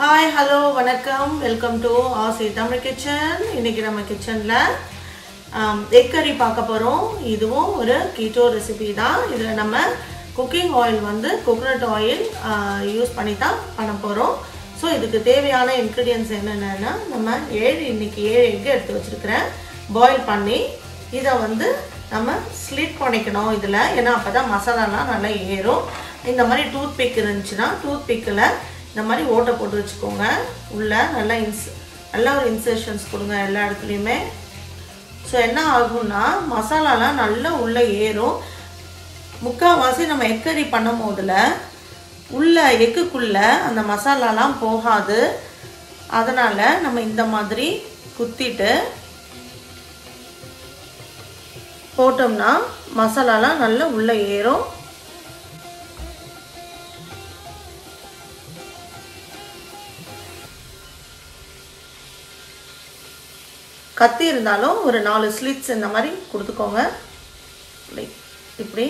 hi hello வணக்கம் welcome to Aasi Tamil kitchen இன்னைக்கு நம்ம கிச்சனில் எக் கறி பார்க்க போகிறோம் இதுவும் ஒரு கீட்டோ ரெசிபி தான் இதில் நம்ம குக்கிங் ஆயில் வந்து கோகனட் ஆயில் யூஸ் பண்ணி தான் பண்ண போகிறோம் ஸோ இதுக்கு தேவையான இன்க்ரீடியன்ஸ் என்னென்னா நம்ம ஏழு இன்னைக்கு ஏழு எக்கு எடுத்து வச்சுருக்கிறேன் பாயில் பண்ணி இதை வந்து நம்ம ஸ்லிட் பண்ணிக்கணும் இதில் ஏன்னா அப்போ தான் மசாலாலாம் நல்லா ஏறும் இந்த மாதிரி டூத் பிக் இருந்துச்சுன்னா டூத் பிக்கில் இந்த மாதிரி ஓட்டை போட்டு வச்சுக்கோங்க உள்ளே நல்லா இன்ஸ் நல்லா ஒரு இன்சர்ஷன்ஸ் கொடுங்க எல்லா இடத்துலையுமே ஸோ என்ன ஆகும்னா மசாலாலாம் நல்லா உள்ளே ஏறும் முக்கால்வாசி நம்ம எக்கரி பண்ணும் போதில் உள்ள எக்குக்குள்ளே அந்த மசாலாலாம் போகாது அதனால் நம்ம இந்த மாதிரி குத்திட்டு போட்டோம்னா மசாலாலாம் நல்லா உள்ளே ஏறும் கத்தி இருந்தாலும் ஒரு நாலு ஸ்லிட்ஸ் இந்த மாதிரி கொடுத்துக்கோங்க லைக் இப்படி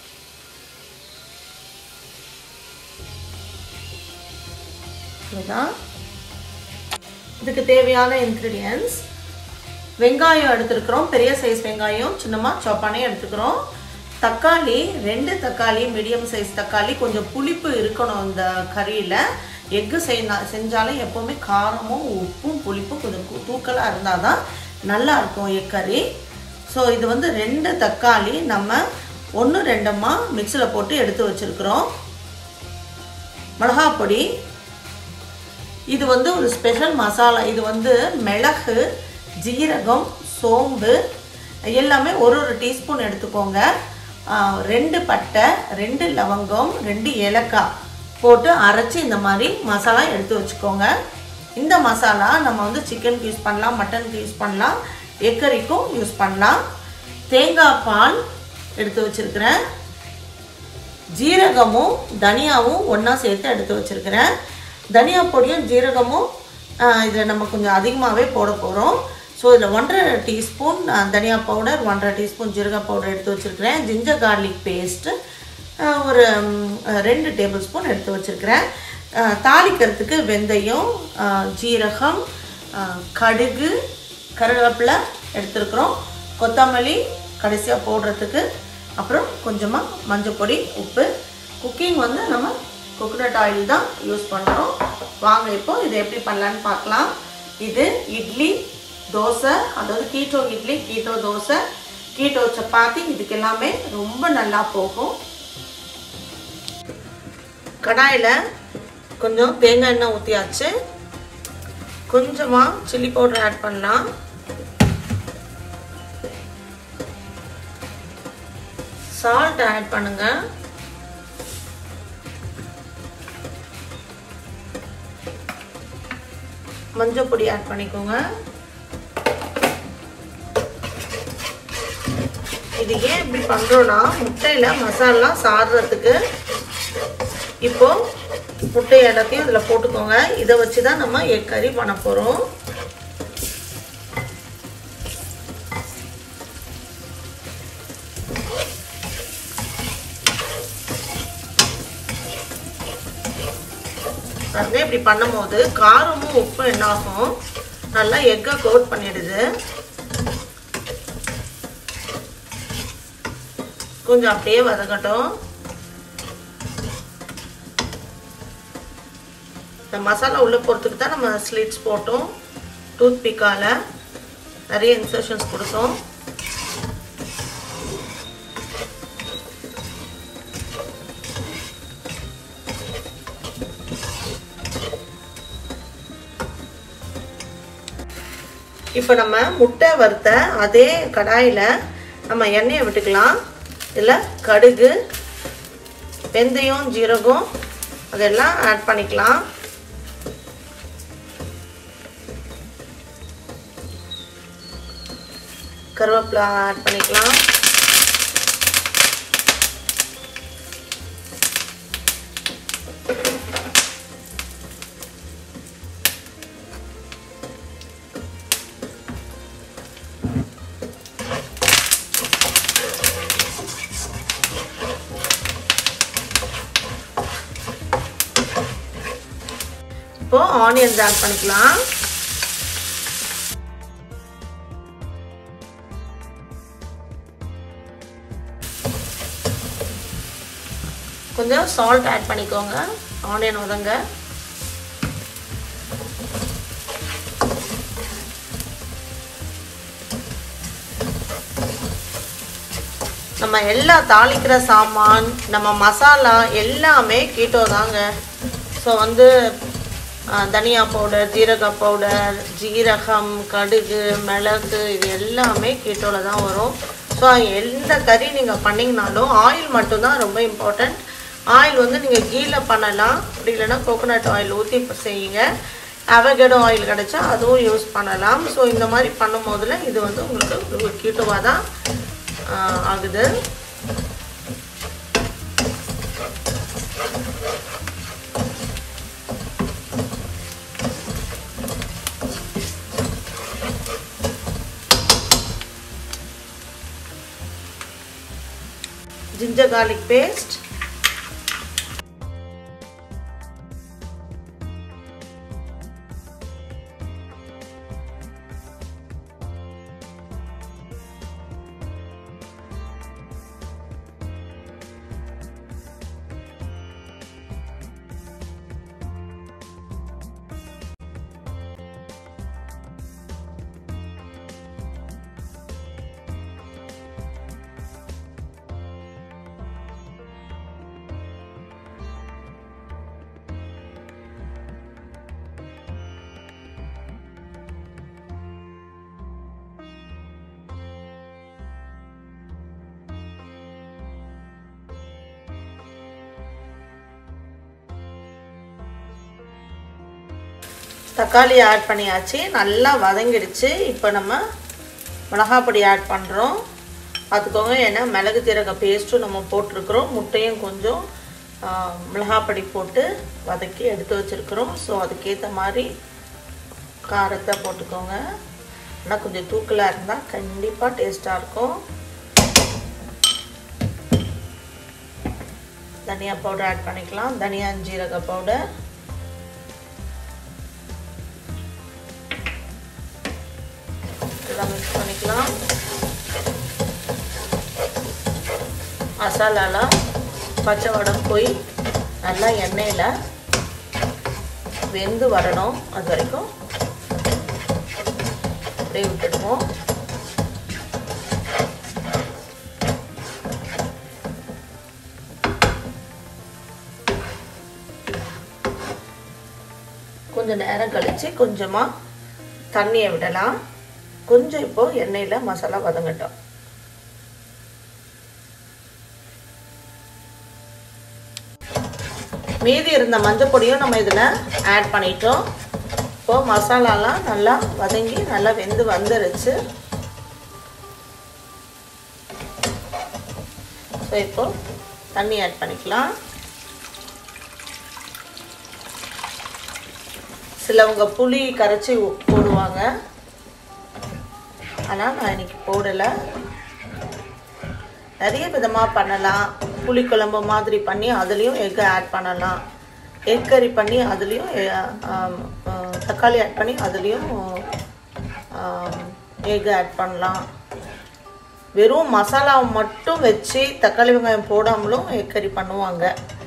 இதுதான் இதுக்கு தேவையான இன்க்ரீடியன்ஸ் வெங்காயம் எடுத்துருக்குறோம் பெரிய சைஸ் வெங்காயம் சின்னமாக சாப்பானே எடுத்துக்கிறோம் தக்காளி ரெண்டு தக்காளி மீடியம் சைஸ் தக்காளி கொஞ்சம் புளிப்பு இருக்கணும் இந்த கறியில் எக்கு செய்ய செஞ்சாலும் எப்போவுமே காரமும் உப்பும் புளிப்பும் கொஞ்சம் தூக்கலாக இருந்தால் தான் நல்லா இருக்கும் எக் கறி ஸோ இது வந்து ரெண்டு தக்காளி நம்ம ஒன்று ரெண்டமாக மிக்சியில் போட்டு எடுத்து வச்சுருக்குறோம் மிளகா பொடி இது வந்து ஒரு ஸ்பெஷல் மசாலா இது வந்து மிளகு ஜீரகம் சோம்பு எல்லாமே ஒரு ஒரு டீஸ்பூன் எடுத்துக்கோங்க ரெண்டு பட்டை ரெண்டு லவங்கம் ரெண்டு ஏலக்காய் போட்டு அரைச்சி இந்த மாதிரி மசாலா எடுத்து வச்சுக்கோங்க இந்த மசாலா நம்ம வந்து சிக்கனுக்கு யூஸ் பண்ணலாம் மட்டனுக்கு யூஸ் பண்ணலாம் எக்கரிக்கும் யூஸ் பண்ணலாம் தேங்காய் பால் எடுத்து வச்சுருக்கிறேன் ஜீரகமும் தனியாவும் ஒன்றா சேர்த்து எடுத்து வச்சுருக்கிறேன் தனியா பொடியும் ஜீரகமும் இதில் நம்ம கொஞ்சம் அதிகமாகவே போட போகிறோம் ஸோ இதில் ஒன்றரை டீஸ்பூன் தனியா பவுடர் ஒன்றரை டீஸ்பூன் ஜீரக பவுடர் எடுத்து வச்சுருக்கிறேன் ஜிஞ்சர் கார்லிக் பேஸ்ட்டு ஒரு ரெண்டு டேபிள் ஸ்பூன் எடுத்து வச்சுருக்கிறேன் தாளிக்கிறதுக்கு வெந்தயம் ஜீரகம் கடுகு கருவேப்பிலை எடுத்துருக்குறோம் கொத்தமல்லி கடைசியாக போடுறதுக்கு அப்புறம் கொஞ்சமாக மஞ்சள் பொடி உப்பு குக்கிங் வந்து நம்ம கோகோனட் ஆயில் தான் யூஸ் பண்ணுறோம் வாங்க இப்போ இதை எப்படி பண்ணலான்னு பார்க்கலாம் இது இட்லி தோசை அதாவது keto idli keto dosa keto chapati இதுக்கு எல்லாமே ரொம்ப நல்லா போகும் கடாயில் கொஞ்சம் தேங்காய் எண்ணெய் ஊற்றியாச்சு கொஞ்சமாக சில்லி பவுடர் ஆட் பண்ணலாம் சால்ட் ஆட் பண்ணுங்கள் மஞ்சள் பொடி ஆட் பண்ணிக்கோங்க இது ஏன் இப்படி பண்ணுறோன்னா முட்டையில் மசாலா சாடுறதுக்கு இப்போ முட்டை எல்லாத்தையும் இதில் போட்டுக்கோங்க இதை வச்சு தான் நம்ம எக் கறி பண்ண போகிறோம் பாருங்க இப்படி பண்ணும்போது காரமும் உப்பும் என்ன ஆகும் நல்லா எக்கை கோட் பண்ணிடுது கொஞ்சம் அப்படியே வதங்கட்டும் இந்த மசாலா உள்ளே போகிறதுக்கு தான் நம்ம ஸ்லிட்ஸ் போட்டோம் டூத் பிக்கால் நிறைய இன்சர்ஷன்ஸ் கொடுத்தோம் இப்போ நம்ம முட்டை வறுத்த அதே கடாயில் நம்ம எண்ணெயை விட்டுக்கலாம் இதில் கடுகு வெந்தயம் ஜீரகம் அதெல்லாம் ஆட் பண்ணிக்கலாம் கருவேப்பிலை ஆட் பண்ணிக்கலாம் இப்போ ஆனியன்ஸ் ஆட் பண்ணிக்கலாம் கொஞ்சம் சால்ட் ஆட் பண்ணிக்கோங்க ஆனியன் உதங்க நம்ம எல்லா தாளிக்கிற சாமான் நம்ம மசாலா எல்லாமே கீட்டோ தாங்க ஸோ வந்து தனியா பவுடர் ஜீரக பவுடர் ஜீரகம் கடுகு மிளகு இது எல்லாமே கீட்டோவில் தான் வரும் ஸோ எந்த கறி நீங்கள் பண்ணிங்கனாலும் ஆயில் மட்டும்தான் ரொம்ப இம்பார்ட்டண்ட் ஆயில் வந்து நீங்கள் கீழே பண்ணலாம் அப்படி இல்லைன்னா கோகோனட் ஆயில் ஊற்றி செய்யுங்க அவகடோ ஆயில் கிடச்சா அதுவும் யூஸ் பண்ணலாம் ஸோ இந்த மாதிரி பண்ணும் போதில் இது வந்து உங்களுக்கு கீட்டோவாக தான் ஆகுது ginger garlic paste தக்காளி ஆட் பண்ணியாச்சு நல்லா வதங்கிடுச்சு இப்போ நம்ம மிளகாப்பொடி ஆட் பண்ணுறோம் பார்த்துக்கோங்க ஏன்னா மிளகு தீரக பேஸ்ட்டும் நம்ம போட்டிருக்கிறோம் முட்டையும் கொஞ்சம் மிளகாப்பொடி போட்டு வதக்கி எடுத்து வச்சுருக்குறோம் ஸோ அதுக்கேற்ற மாதிரி காரத்தை போட்டுக்கோங்க ஆனால் கொஞ்சம் தூக்கலாக இருந்தால் கண்டிப்பாக டேஸ்ட்டாக இருக்கும் தனியா பவுடர் ஆட் பண்ணிக்கலாம் தனியா ஜீரக பவுடர் இதெல்லாம் மிக்ஸ் பண்ணிக்கலாம் மசாலாலாம் பச்சை வடம் போய் நல்லா எண்ணெயில் வெந்து வரணும் அது வரைக்கும் அப்படியே விட்டுடுவோம் கொஞ்சம் நேரம் கழித்து கொஞ்சமாக தண்ணியை விடலாம் கொஞ்சம் இப்போ எண்ணெயில் மசாலா வதங்கட்டும் மீதி இருந்த மஞ்சள் பொடியும் நம்ம இதில் ஆட் பண்ணிட்டோம் இப்போது மசாலாலாம் நல்லா வதங்கி நல்லா வெந்து வந்துருச்சு ஸோ இப்போ தண்ணி ஆட் பண்ணிக்கலாம் சிலவங்க புளி கரைச்சி போடுவாங்க ஆனால் நான் இன்னைக்கு போடலை நிறைய விதமாக பண்ணலாம் புளிக்குழம்பு மாதிரி பண்ணி அதுலேயும் எக்கை ஆட் பண்ணலாம் எக் கறி பண்ணி அதுலேயும் தக்காளி ஆட் பண்ணி அதுலேயும் எக் ஆட் பண்ணலாம் வெறும் மசாலாவை மட்டும் வச்சு தக்காளி வெங்காயம் போடாமலும் எக் கறி பண்ணுவாங்க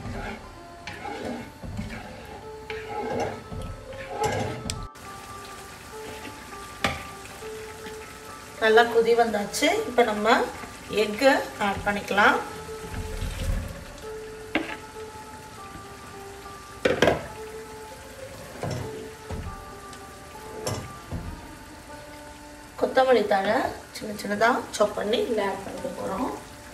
நல்லா குதி வந்தாச்சு இப்போ நம்ம எக்கு ஆட் பண்ணிக்கலாம் கொத்தமல்லி தழை சின்ன சின்னதாக சாப் பண்ணி இதில் ஆட் பண்ணிக்க போகிறோம்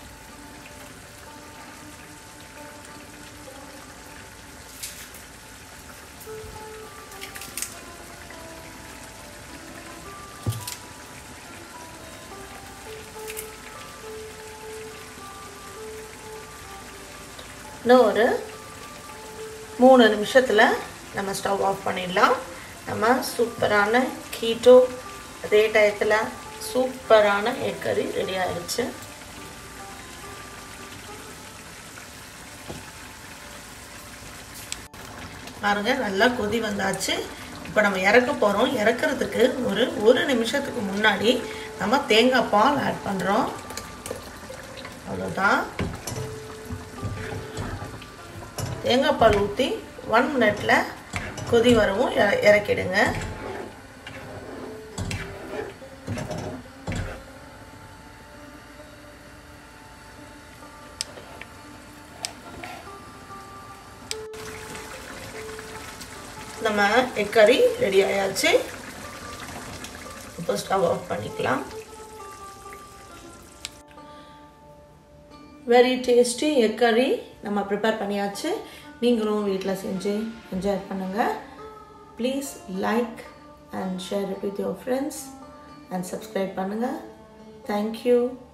இன்னும் ஒரு மூணு நிமிஷத்தில் நம்ம ஸ்டவ் ஆஃப் பண்ணிடலாம் நம்ம சூப்பரான கீட்டோ அதே டயத்தில் சூப்பரான எக் கறி ரெடி ஆயிடுச்சு பாருங்க நல்லா கொதி வந்தாச்சு இப்போ நம்ம இறக்க போகிறோம் இறக்குறதுக்கு ஒரு ஒரு நிமிஷத்துக்கு முன்னாடி நம்ம தேங்காய் பால் ஆட் பண்ணுறோம் அவ்வளோதான் தேங்காய் பால் ஊற்றி ஒன் மினிட்ல கொதி வரவும் இற- இறக்கிடுங்க நம்ம எக் கறி ரெடி ஆயாச்சு இப்போ ஸ்டவ் ஆஃப் பண்ணிக்கலாம் வெரி டேஸ்டி எக் கறி நம்ம ப்ரிப்பேர் பண்ணியாச்சு நீங்களும் வீட்டில் செஞ்சு என்ஜாய் பண்ணுங்கள் please like and share it with your friends and subscribe பண்ணுங்கள் தேங்க்யூ